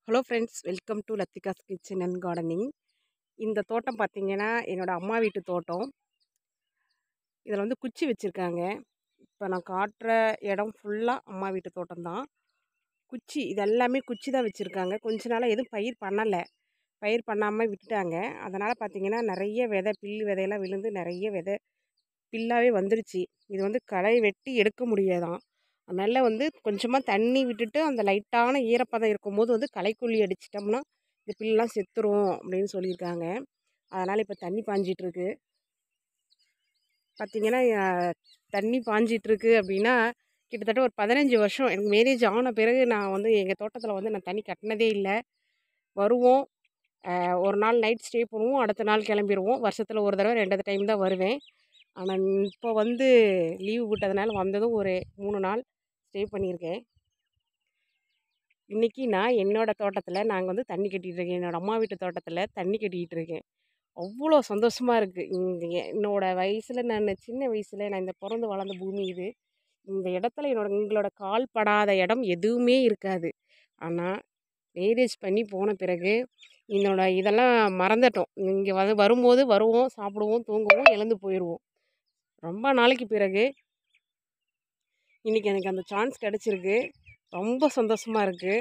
hello friends welcome to Lathika's kitchen and gardening இந்த தோட்டம் பார்த்தீங்கன்னா என்னோடய அம்மா வீட்டு தோட்டம் இதில் வந்து குச்சி வச்சுருக்காங்க இப்போ நான் காட்டுற இடம் ஃபுல்லாக அம்மா வீட்டு தோட்டம் தான் குச்சி இது எல்லாமே குச்சி தான் வச்சுருக்காங்க கொஞ்ச நாளாக எதுவும் பயிர் பண்ணலை பயிர் பண்ணாமல் விட்டுட்டாங்க அதனால் பார்த்தீங்கன்னா நிறைய விதை பில் விதையெல்லாம் விழுந்து நிறைய விதை பில்லாகவே வந்துருச்சு இது வந்து களை வெட்டி எடுக்க முடியாதான் அதனால் வந்து கொஞ்சமாக தண்ணி விட்டுட்டு அந்த லைட்டான ஈரப்பதம் இருக்கும்போது வந்து களைக்கொல்லி அடிச்சிட்டோம்னா இந்த பில்லாம் செத்துரும் அப்படின்னு சொல்லியிருக்காங்க அதனால் இப்போ தண்ணி பாஞ்சிட்ருக்கு பார்த்திங்கன்னா அஹ், தண்ணி பாஞ்சிட்ருக்கு அப்படின்னா கிட்டத்தட்ட ஒரு பதினஞ்சு வருஷம் எனக்கு மேரேஜ் ஆன பிறகு நான் வந்து எங்கள் தோட்டத்தில் வந்து நான் தண்ணி கட்டினதே இல்லை வருவோம் அஹ், ஒரு நாள் நைட் ஸ்டே பண்ணுவோம் அடுத்த நாள் கிளம்பிடுவோம் வருஷத்தில் ஒரு தடவை ரெண்டு டைம் தான் வருவேன் ஆனால் இப்போ வந்து லீவு விட்டதுனால வந்ததும் ஒரு மூணு நாள் ஸ்டே பண்ணியிருக்கேன் இன்றைக்கி நான் என்னோடய தோட்டத்தில் நாங்கள் வந்து தண்ணி கட்டிகிட்டு இருக்கேன் என்னோடய அம்மா வீட்டு தோட்டத்தில் தண்ணி கட்டிக்கிட்டு இருக்கேன் அவ்வளோ சந்தோஷமாக இருக்குது இங்கே என்னோடய வயசில் நான் சின்ன வயசில் நான் இந்த பிறந்து வளர்ந்த பூமி இது இந்த இடத்துல என்னோட எங்களோட கால் படாத இடம் எதுவுமே இருக்காது ஆனால் மேரேஜ் பண்ணி போன பிறகு என்னோட இதெல்லாம் மறந்துட்டோம் இங்கே வந்து வரும்போது வருவோம் சாப்பிடுவோம் தூங்குவோம் எழுந்து போயிடுவோம் ரொம்ப நாளைக்கு பிறகு இன்றைக்கி எனக்கு அந்த சான்ஸ் கிடச்சிருக்கு ரொம்ப சந்தோஷமாக இருக்குது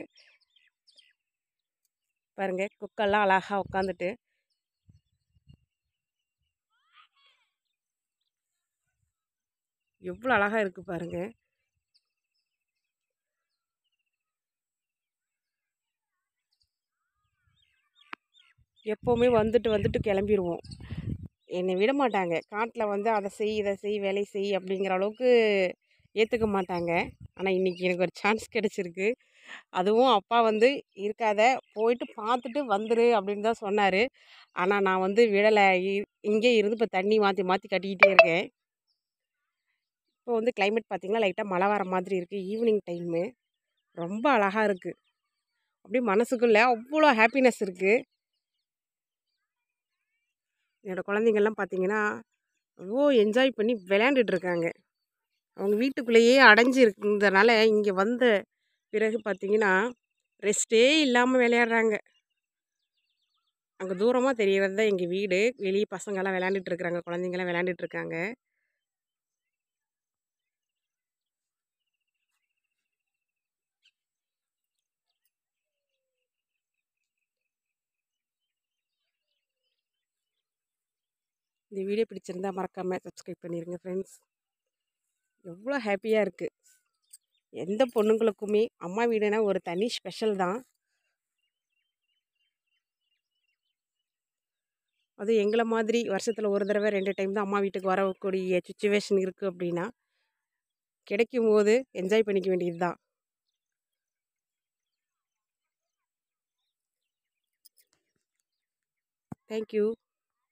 பாருங்கள் குக்கெல்லாம் அழகாக உட்காந்துட்டு எவ்வளோ அழகாக இருக்குது பாருங்கள் எப்போவுமே வந்துட்டு வந்துட்டு கிளம்பிடுவோம் என்னை விட மாட்டாங்க காட்டில் வந்து அதை செய் இதை செய் வேலை செய் அப்படிங்கிற அளவுக்கு ஏற்றுக்க மாட்டாங்க ஆனால் இன்றைக்கி எனக்கு ஒரு சான்ஸ் கிடச்சிருக்கு அதுவும் அப்பா வந்து இருக்காத போயிட்டு பார்த்துட்டு வந்துரு அப்படின்னு தான் சொன்னார் ஆனால் நான் வந்து விடலை இங்கே இருந்து இப்போ தண்ணி மாற்றி மாற்றி கட்டிக்கிட்டே இருக்கேன் இப்போ வந்து கிளைமேட் பார்த்திங்கன்னா லைட்டாக மழை வர மாதிரி இருக்குது ஈவினிங் டைமு ரொம்ப அழகாக இருக்குது அப்படியே மனசுக்குள்ளே அவ்வளோ ஹாப்பினஸ் இருக்குது என்னோடய குழந்தைங்கள்லாம் பார்த்தீங்கன்னா அவ்வளோ என்ஜாய் பண்ணி விளையாண்டுட்டு இருக்காங்க அவங்க வீட்டுக்குள்ளேயே அடைஞ்சு இருந்ததுனால இங்கே வந்த பிறகு பார்த்தீங்கன்னா ரெஸ்ட்டே இல்லாமல் விளையாடுறாங்க அங்கே தூரமாக தெரியறது தான் எங்கள் வீடு வெளியே பசங்கள்லாம் விளையாண்டுட்டு இருக்கிறாங்க குழந்தைங்கள்லாம் விளையாண்டுட்டு இருக்காங்க இந்த வீடியோ பிடிச்சிருந்தா மறக்காமல் சப்ஸ்கிரைப் பண்ணிடுங்க ஃப்ரெண்ட்ஸ் எவ்வளோ ஹாப்பியாக இருக்குது எந்த பொண்ணுங்களுக்குமே அம்மா வீடுனா ஒரு தனி ஸ்பெஷல் தான் அது எங்களை மாதிரி வருஷத்தில் ஒரு தடவை ரெண்டு டைம் தான் அம்மா வீட்டுக்கு வரக்கூடிய சுச்சுவேஷன் இருக்குது அப்படின்னா கிடைக்கும் போது என்ஜாய் பண்ணிக்க வேண்டியது தான் தேங்க்யூ